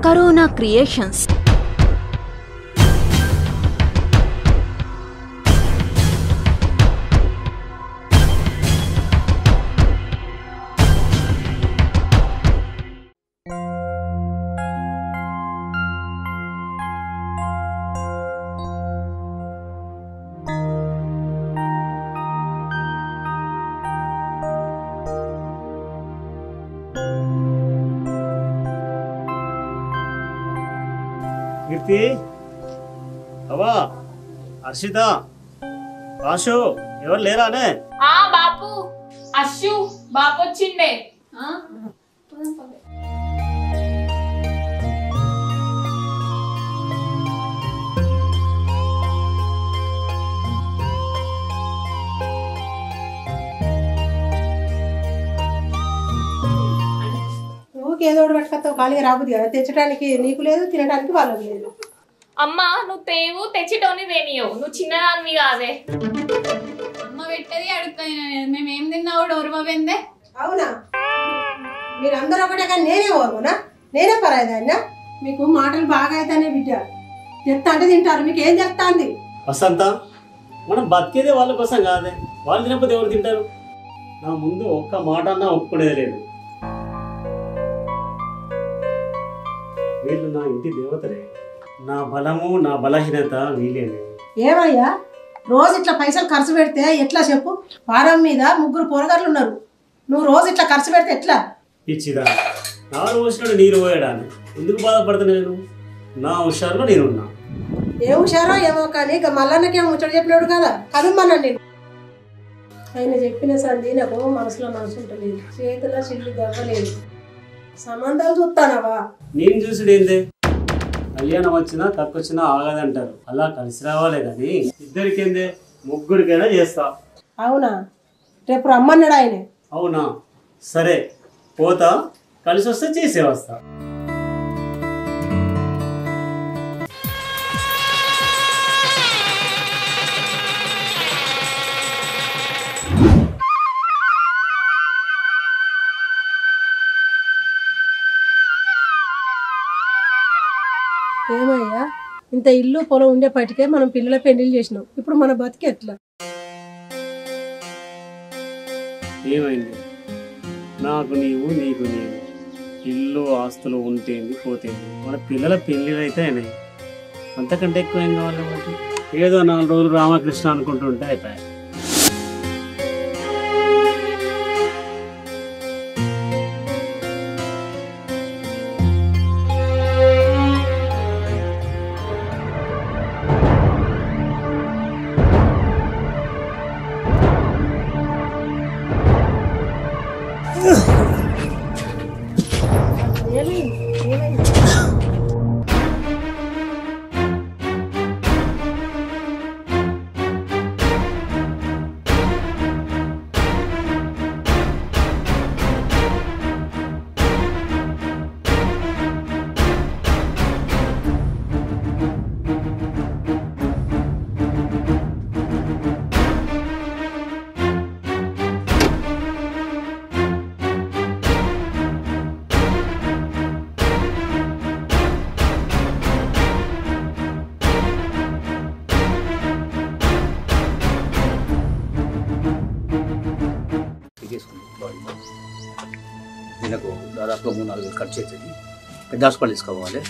Corona creations కీర్తి అవా హర్షిత ఆశు ఎవరు లేరానే ఆ బాపు అశ్షు బాపు వచ్చిండే ఊరికి ఏదో ఒకటి పట్టుకొస్తావు ఖాళీగా రాబుద్ది కదా తెచ్చడానికి నీకు లేదు తినడానికి వాళ్ళకి లేదు అమ్మ నువ్వు తేవు తెచ్చిటోని తేనియవు నువ్వు చిన్నదానివి కాదే అమ్మ పెట్టేది అడుగుతాయి మేము ఏం తిన్నా కూడా ఉరమపోయిందే అవునా మీరందరూ ఒకటే కానీ నేనే ఓర్వనా నేనే పరాయిదాన్న మీకు మాటలు బాగా అయితేనే బిడ్డ తెస్తా అంటే తింటారు మీకు ఏం చెప్తా అంది వసంత మనం బతికేదే వాళ్ళ కోసం కాదే వాళ్ళు తినకపోతే ఎవరు తింటారు నా ముందు ఒక్క మాట అన్నా ఒప్పుకునేది లేదు వీళ్ళు నా ఇంటి దేవతలే నా బలము నా బలహీనత వీలేనే ఏమయ్యా రోజు ఇట్లా పైసలు ఖర్చు పెడితే ఎట్లా చెప్పు వారం మీద ముగ్గురు పోరగాళ్ళు ఉన్నారు నువ్వు రోజు ఇట్లా ఖర్చు పెడితే ఎట్లా పిచ్చిదా నా వచ్చినాడు నీరు పోయాడాను ఎందుకు బాధపడతాను నేను నా హుషారులో నేనున్నా ఏ హుషారో ఏమో కానీ ఇక మల్లన్నకేమో ముచ్చట చెప్పినాడు కదా కనుమ్మన్నాను నేను ఆయన చెప్పిన సంధి నాకు మనసులో మనసు ఉంటలేదు చేతిలో చిల్లు గవ్వలేదు సంబంధాలు చూస్తానవా నేను చూసుడు ఏందే కళ్యాణం వచ్చినా కక్కొచ్చినా ఆగదంటారు అలా కలిసి రావాలే కానీ ఇద్దరికేందే ముగ్గురికైనా చేస్తా అవునా రేపు రమ్మన్నాడు ఆయనే అవునా సరే పోతా కలిసి వస్తే చేసే వస్తా ఏమయ్యా ఇంత ఇల్లు పొలం ఉండేపటికే మనం పిల్లల పెళ్లిళ్ళు చేసినాం ఇప్పుడు మన బతికి ఎట్లా ఏమైంది నాకు నీవు నీకు నీవు ఇల్లు ఆస్తులు ఉంటేంది పోతేంది మన పిల్లల పెళ్ళిళ్ళు అయితే అయినాయి అంతకంటే ఎక్కువ ఏం కావాలి మనకి ఏదో నాలుగు రోజులు రామకృష్ణ అనుకుంటుంటే అయిపోయాయి తీసుకుంది బాడీ దీనికి దాదాపుగా మూడు నాలుగు వేలు ఖర్చు అవుతుంది పెద్ద హాస్పిటల్ తీసుకోవాలి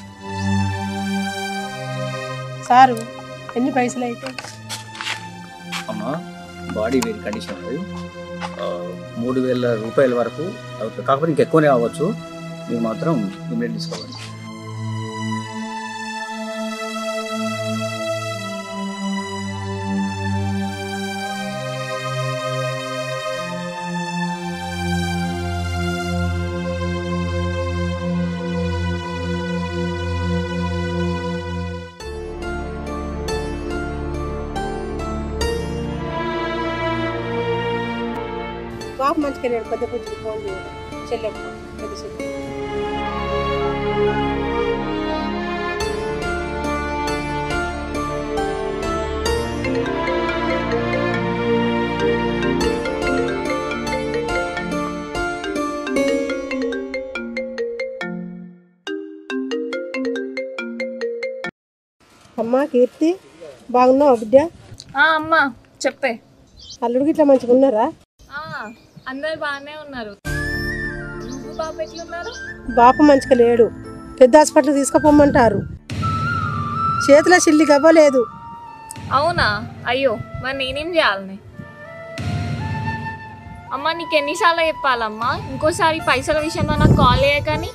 సారు ఎన్ని పైసలు అయితే అమ్మ బాడీ వేరి కండిషన్ అది ఆ, మూడు వేల రూపాయల వరకు అవుతుంది కాకపోతే ఇంకా ఎక్కువనే అవ్వచ్చు మీరు మాత్రం ఇమీడియట్ తీసుకోవాలి బాబు మంచిగా నేను పెద్ద బుద్ధికి ఫోన్ చేయడం చెల్లెమ్మ పెద్ద చెల్లి అమ్మా కీర్తి బాగున్నావా బిడ్డ ఆ అమ్మా చెప్పే అల్లుడికి ఇట్లా మంచిగా ఉన్నారా ఆ అందరు బాగానే ఉన్నారు నువ్వు బాబు ఎట్లున్నారు బాపు మంచిగా లేడు పెద్ద హాస్పిటల్ తీసుకుపోమంటారు చేతిలో చిల్లి గవ్వలేదు అవునా అయ్యో మరి నేనేం చేయాలని అమ్మా నీకు ఎన్నిసార్లు చెప్పాలమ్మా ఇంకోసారి పైసల విషయంలో నాకు కాల్ చేయకని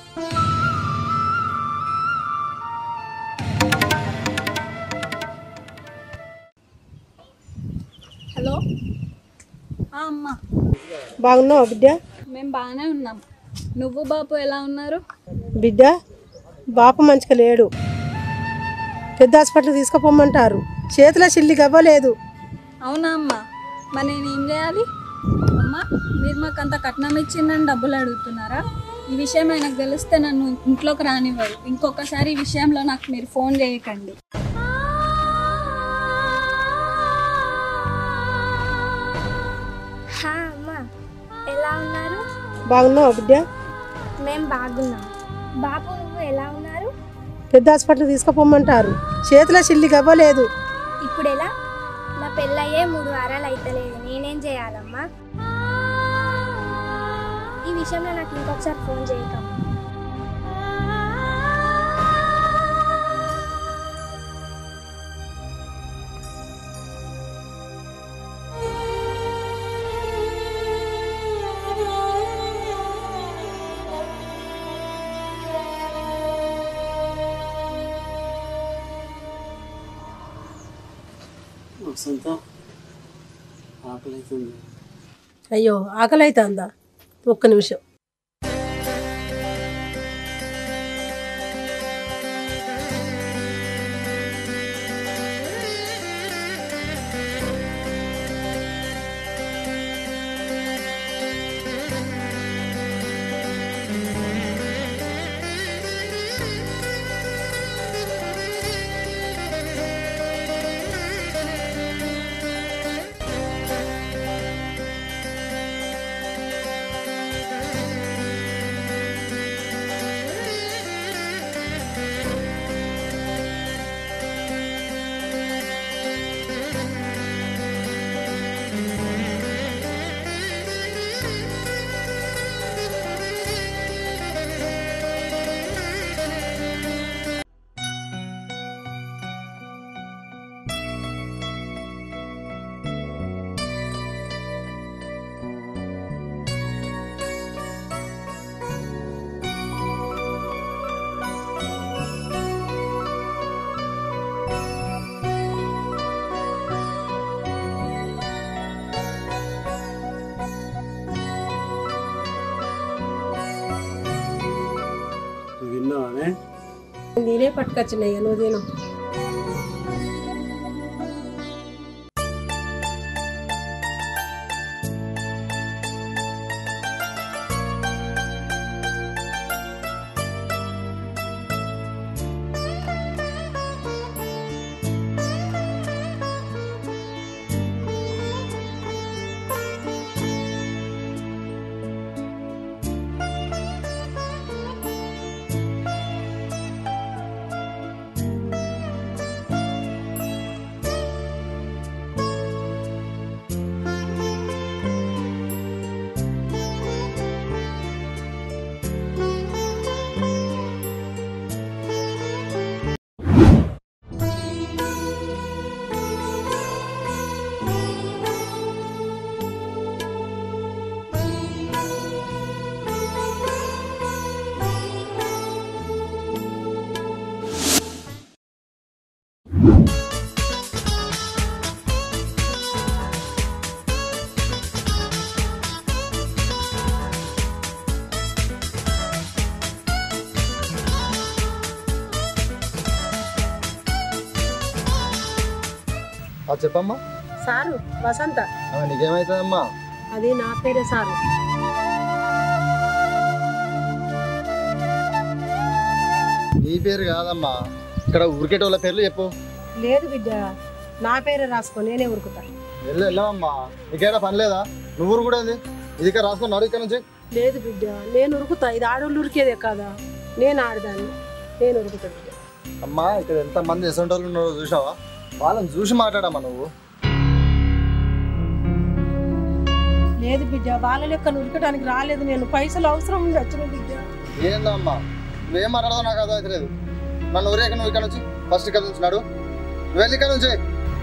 హలో ఆ, అమ్మ బాగున్నావా బిడ్డ మేము బాగానే ఉన్నాం నువ్వు బాపు ఎలా ఉన్నారు బిడ్డ బాపు మంచిగా లేడు పెద్ద హాస్పిటల్ తీసుకుపోమంటారు చేతిలో చిల్లి గవ్వలేదు అవునా అమ్మ మరి నేను ఏం చేయాలి అమ్మ మీరు మాకు అంత కట్నం ఇచ్చిందని డబ్బులు అడుగుతున్నారా ఈ విషయం ఆయనకు తెలిస్తే నన్ను ఇంట్లోకి రానివ్వరు ఇంకొకసారి ఈ విషయంలో నాకు మీరు ఫోన్ చేయకండి హా అమ్మ ఎలా ఉన్నారు బాగున్నావా బిడ్డ మేము బాగున్నాం బాబు నువ్వు ఎలా ఉన్నారు పెద్ద హాస్పిటల్ తీసుకుపోమంటారు చేతిలో చిల్లి గవ్వలేదు ఇప్పుడు ఎలా నా పెళ్ళయ్యే మూడు వారాలు అయితలేదు నేనేం చేయాలమ్మా ఈ విషయంలో నాకు ఇంకొకసారి ఫోన్ చేయకమ్మా వసంత ఆకలి అవుతుంది అయ్యో ఆకలి అవుతుందా ఒక్క నిమిషం నువ్వు విన్నావానే నేనే పట్టుకొచ్చినాయి నువ్వు తిను అది చెప్పమ్మా సారు వసంత ఆ, నీకేమవుతుందమ్మా అది నా పేరే సారు నీ పేరు కాదమ్మా ఇక్కడ ఉరికేటోళ్ళ పేర్లు చెప్పు లేదు బిడ్డ నా పేరే రాసుకో నేనే ఉరుకుతా వెళ్ళు వెళ్ళామమ్మా నీకేడా పని లేదా నువ్వు ఊరు కూడా ఏంది ఇది ఇక్కడ రాసుకొని నడు ఇక్కడ నుంచి లేదు బిడ్డ నేను ఉరుకుతా ఇది ఆడోళ్ళు ఉరికేదే కదా నేను ఆడదాన్ని నేను ఉరుకుతా బిడ్డ అమ్మా ఇక్కడ ఎంత మంది ఎసంటోళ్ళు ఉన్నారో చూసావా వాళ్ళని చూసి మాట్లాడమ్మా నువ్వు లేదు బిడ్డ వాళ్ళ లెక్క ఉరకడానికి రాలేదు నేను పైసలు అవసరం ఉంది వచ్చిన బిడ్డ ఏందమ్మా నువ్వేం మాట్లాడదో నాకు అర్థం అవుతలేదు నన్ను ఊరేక నువ్వు ఇక్కడ నుంచి ఫస్ట్ ఇక్కడ నుంచి నాడు నువ్వు వెళ్ళి ఇక్కడ నుంచి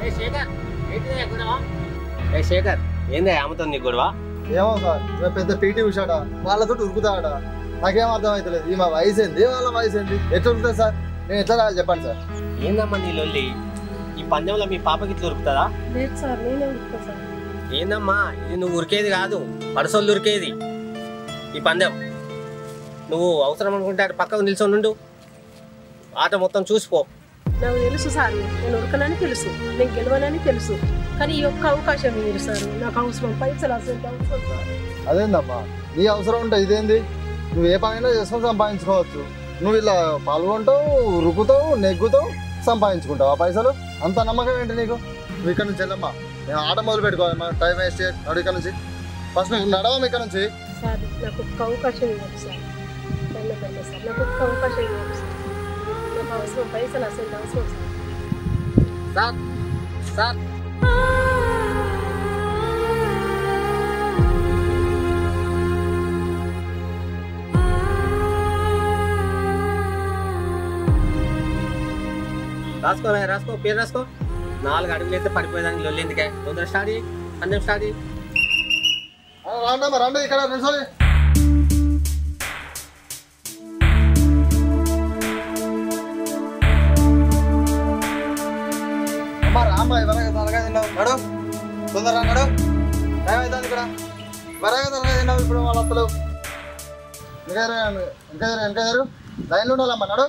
ఏ శేఖర్ ఏందా ఆమెతో నీ గొడవ ఏమో సార్ ఈమె పెద్ద పీటీ ఉషాడా వాళ్ళతో ఉరుకుతాడా నాకేం అర్థం అవుతలేదు ఈమె వయసు ఏంది వాళ్ళ వయసు ఏంది ఎట్లా ఉరుకుతుంది సార్ నేను ఎట్లా రాయాలి చెప్పండి సార్ ఏందమ్మా నీ లొల్లి ఈ పందెంలో మీ పాపకి ఇట్లా ఉరుకుతుందా లేదు సార్ నేనే ఉరుకుతా సార్ ఏందమ్మా ఇది నువ్వు ఉరికేది కాదు పడసోళ్ళు ఉరికేది ఈ పందెం నువ్వు అవసరం అనుకుంటే అటు పక్కకు నిల్చొని ఉండు ఆట మొత్తం చూసిపో నాకు తెలుసు సార్ నేను ఉరకనని తెలుసు నేను గెలవనని తెలుసు కానీ ఈ ఒక్క అవకాశం మీరు సార్ నాకు అవసరం పైసలు అసలు అవసరం సార్ అదేందమ్మా నీ అవసరం ఉంటే ఇదేంది నువ్వు ఏ పనైనా చేసుకొని సంపాదించుకోవచ్చు నువ్వు ఇలా పాల్గొంటావు రుకుతావు నెగ్గుతావు సంపాదించుకుంటావు ఆ పైసలు అంత నమ్మకం ఏంటి నీకు నువ్వు ఇక్కడ నుంచి వెళ్ళమ్మా నేను ఆట మొదలు పెట్టుకోవాలమ్మా టైం వేస్ట్ చేయకు. నడు ఇక్కడ నుంచి ఫస్ట్ నువ్వు నడవమ్మా ఇక్కడ నుంచి సార్ నాకు ఒక్క అవకాశం ఇవ్వండి సార్ దండం పెడతా సార్ నాకు ఒక్క అవకాశం ఇవ్వండి సార్ నాకు అవసరం పైసలు అసలు అవసరం సార్ సార్ సార్ రాసుకో రా, రాసుకో పేరు రాసుకో నాలుగు అడుగులు అయితే పడిపోయేదానికి లొల్లి ఎందుకే తొందర స్టార్ట్ చేయి పందెం స్టార్ట్ చేయి ఆ, రాండమ్మా రండి ఇక్కడ నిల్చోని అమ్మా రామ్మా ఇవరగా తలగా తిన్నావు నడు తొందరగా నడు టైం అవుతుంది ఇక్కడ వరగా తలగా తిన్నావు ఇప్పుడు వాళ్ళ అత్తలు ఇంకా జరగండి. ఇంకా జరగండి, ఇంకా జరు లైన్లో ఉండాలమ్మా నడు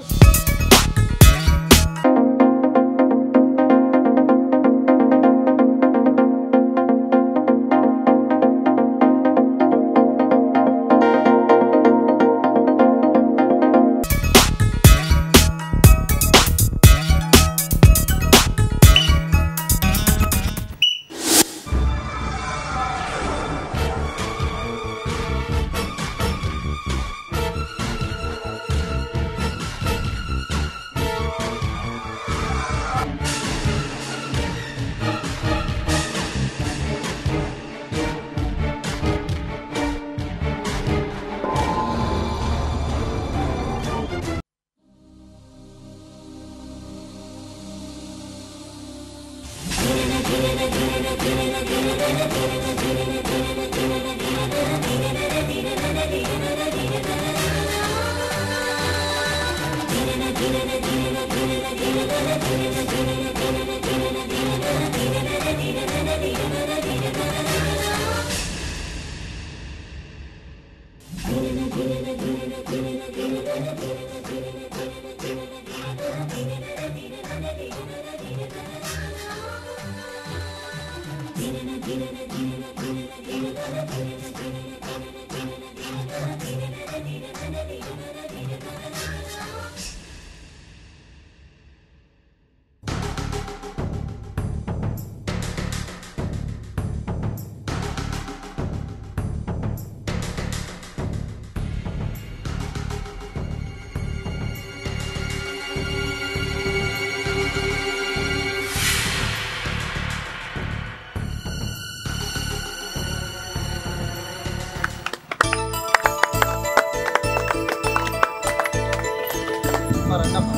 అమ్మా, రండమ్మా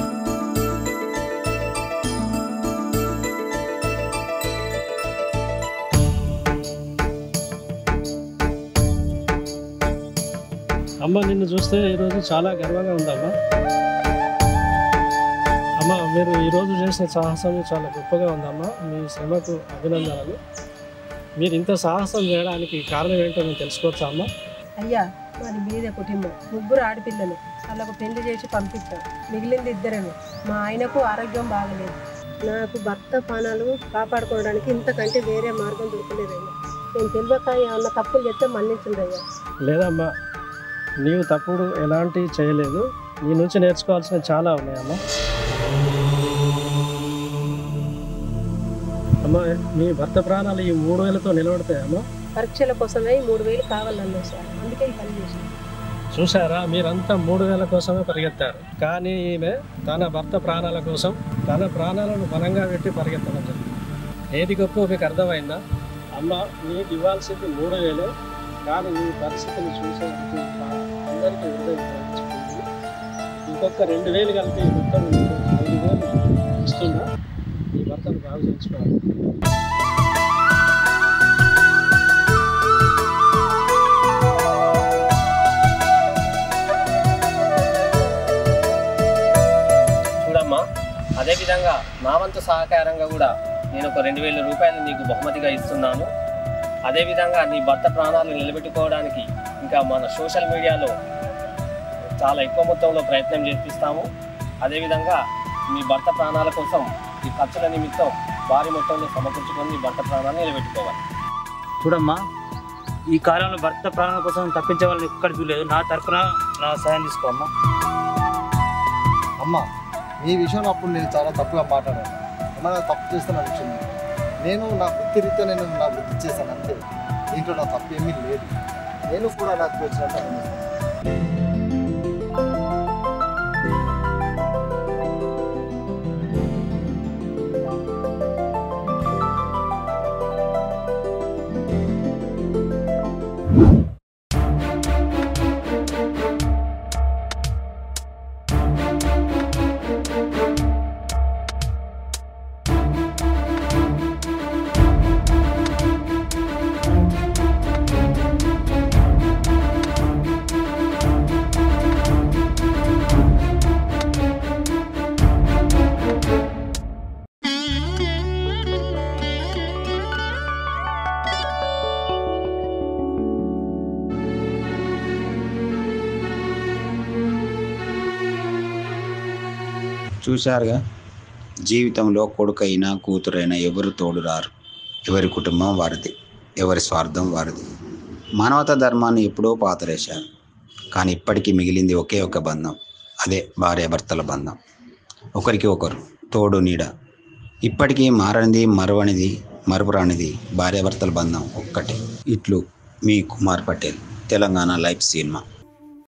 అమ్మ నిన్ను చూస్తే ఈరోజు చాలా గర్వంగా ఉందమ్మా అమ్మ మీరు ఈరోజు చేసిన సాహసం చాలా గొప్పగా ఉందమ్మా మీ శ్రమకు అభినందనలు మీరు ఇంత సాహసం చేయడానికి కారణం ఏంటో నేను తెలుసుకోవచ్చా అమ్మ అయ్యా మాది బీద కుటుంబం ముగ్గురు ఆడపిల్లలు వాళ్ళకు పెళ్లి చేసి పంపించాం మిగిలింది ఇద్దరమే మా ఆయనకు ఆరోగ్యం బాగలేదు నాకు భర్త పానాలు కాపాడుకోవడానికి ఇంతకంటే వేరే మార్గం దొరకలేదయ్యా నేను తెలియక ఏమన్నా తప్పులు చెప్తే మన్నించిందయ్యా లేదమ్మా నీవు తప్పుడు ఎలాంటి చేయలేదు నీ నుంచి నేర్చుకోవాల్సిన చాలా ఉన్నాయమ్మా అమ్మ మీ భర్త ప్రాణాలు ఈ మూడు వేలతో నిలబడతాయమ్మా పరీక్షల కోసమై మూడు వేలు కావాలన్నా సార్ అందుకే ఈ పని చేశాను చూసారా మీరంతా మూడు వేల కోసమే పరిగెత్తారు కానీ ఈమె తన భర్త ప్రాణాల కోసం తన ప్రాణాలను బలంగా పెట్టి పరిగెత్తడం జరిగింది ఏది గొప్ప మీకు అర్థమైందా అమ్మ నీకు ఇవ్వాల్సింది మూడు వేలే కానీ నీ పరిస్థితిని చూసేందుకు మా అందరికీ హృదయం ప్రవహించుకుంది ఇంకొక రెండు వేలు కలిపి మొత్తం నీకు ఐదు వేలు ఇస్తున్నా నీ భర్తను బాగు చేయించుకోవాలి చూడమ్మా అదేవిధంగా నా వంతు సహకారంగా కూడా నేను ఒక రెండు వేల రూపాయలు నీకు బహుమతిగా ఇస్తున్నాను అదేవిధంగా నీ భర్త ప్రాణాలు నిలబెట్టుకోవడానికి ఇంకా మన సోషల్ మీడియాలో చాలా ఎక్కువ మొత్తంలో ప్రయత్నం చేపిస్తాము అదేవిధంగా మీ భర్త ప్రాణాల కోసం ఈ ఖర్చుల నిమిత్తం భారీ మొత్తంలో సమకూర్చుకొని నీ భర్త ప్రాణాలను నిలబెట్టుకోవాలి చూడమ్మా ఈ కాలంలో భర్త ప్రాణాల కోసం తప్పించే వాళ్ళని ఎక్కడ చూడలేదు నా తరఫున నా సాయం తీసుకో అమ్మా అమ్మ మీ విషయం అప్పుడు నేను చాలా తప్పుగా మాట్లాడాను ఏమైనా తప్పు చేస్తాను విషయం నేను నా వృత్తి రీత్యా నేను నా వృత్తి చేశాను అంతే దీంట్లో నా తప్పు ఏమీ లేదు నేను కూడా నాకు వచ్చినట్టు అనిపిస్తుంది. చూశారుగా జీవితంలో కొడుకైనా కూతురైనా ఎవరు తోడు రారు ఎవరి కుటుంబం వారిది ఎవరి స్వార్థం వారిది మానవతా ధర్మాన్ని ఎప్పుడో పాతరేశారు కానీ ఇప్పటికీ మిగిలింది ఒకే ఒక బంధం అదే భార్యాభర్తల బంధం ఒకరికి ఒకరు తోడు నీడ ఇప్పటికీ మారనిది మరవనిది మరపురానిది భార్యాభర్తల బంధం ఒక్కటే ఇట్లు మీ కుమార్ పటేల్ తెలంగాణ లైఫ్ సినిమా